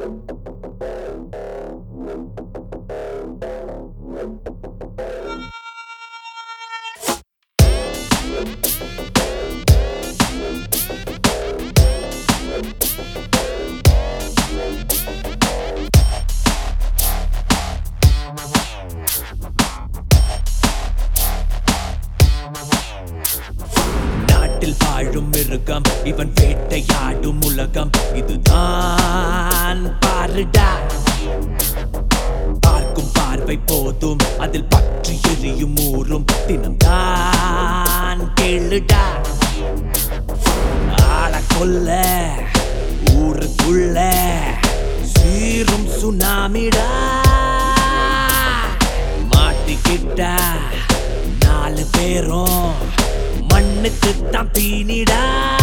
நாட்டில் வாழும் மிருகம் இவன் வேட்டையாடும் உலகம் இதுதான் பாருடா பார்க்கும் பார்வை போதும் அதில் பற்றி எரியும் ஊரும் தினம்தான் கேளுடா ஆள கொல்ல ஊருக்குள்ள சீரும் சுனாமிடா மாட்டிக்கிட்டா நாலு பேரும் மண்ணுக்கு தான் தீனிடா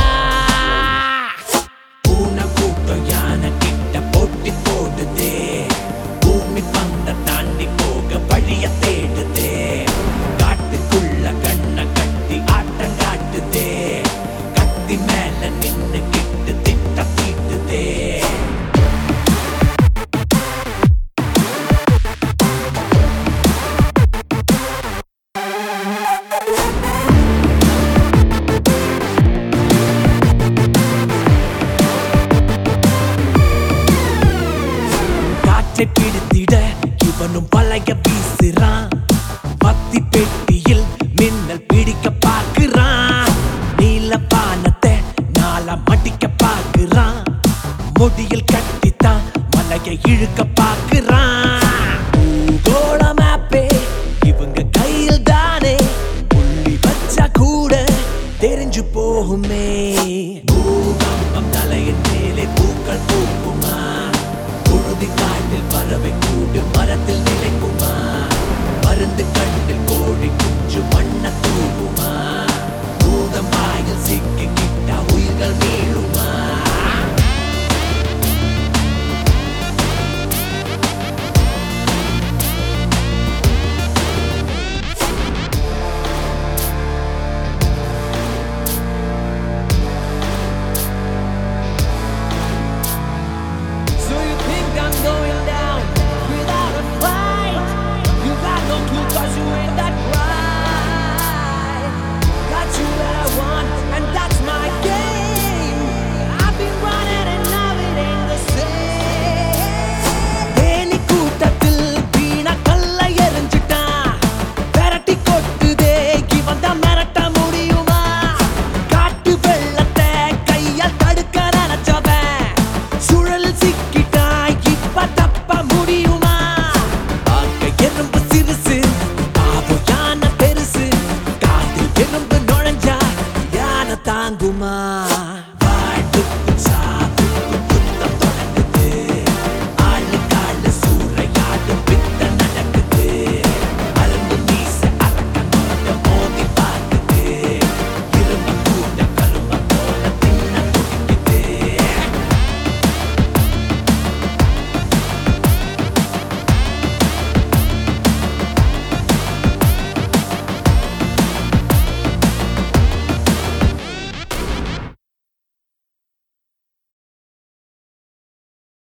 பூனை கூட்டம் யானை கிட்ட போட்டி போடுதே பூமி பந்த தாண்டி போக வழிய தேடுதே காட்டுக்குள்ள கண்ண கட்டி ஆட்டம் காட்டுதே கத்தி மேல நின்னு கிட்டு திட்ட தீட்டுதே காற்றை பிடித்திட இவனும் பழைய வீசுறான் பத்தி பெட்டியில் மின்னல் பிடிக்க பார்க்கிறான் நீல பானத்தை நாளா மடிக்க பார்க்கிறான் முடியில் கட்டித்தான் மலையை இழுக்க பார்க்கிறான் பூகோள மேப்பே இவங்க கையில் தானே புள்ளி வச்சா கூட தெரிஞ்சு போகுமே பூகம்பம் தலையின் மேலே பூக்கள் பூக்குமா புழுதி காட்டில் பறவை கூடு மரத்தில் நிலைக்குமா மருந்து கண்ணில் கோழி குஞ்சு மண்ண தூவுமா பூதம் வாயில் சிக்கி கிட்டா உயிர்கள் மீளுமா So you think I'm going down without a fight? You got no clue cause you ain't that bright. Got you where I want and that's my game. I've been running and now it ain't the same. Theni கூட்டத்தில் வீணா கல்லை எறிஞ்சிட்டான். விரட்டி கொட்டுதே, இவன் தான் மிரட்ட முடியுமா? காட்டு வெள்ளத்தை கையால் தடுக்க நினைச்சவன் சுழல் சிக்கிட்டாய் இப்ப தப்ப முடியுமா பார்க்க எறும்பு சிறுசு பாவம் யானை பெருசு காதில் எறும்பு நுழைஞ்சா யானை தாங்குமா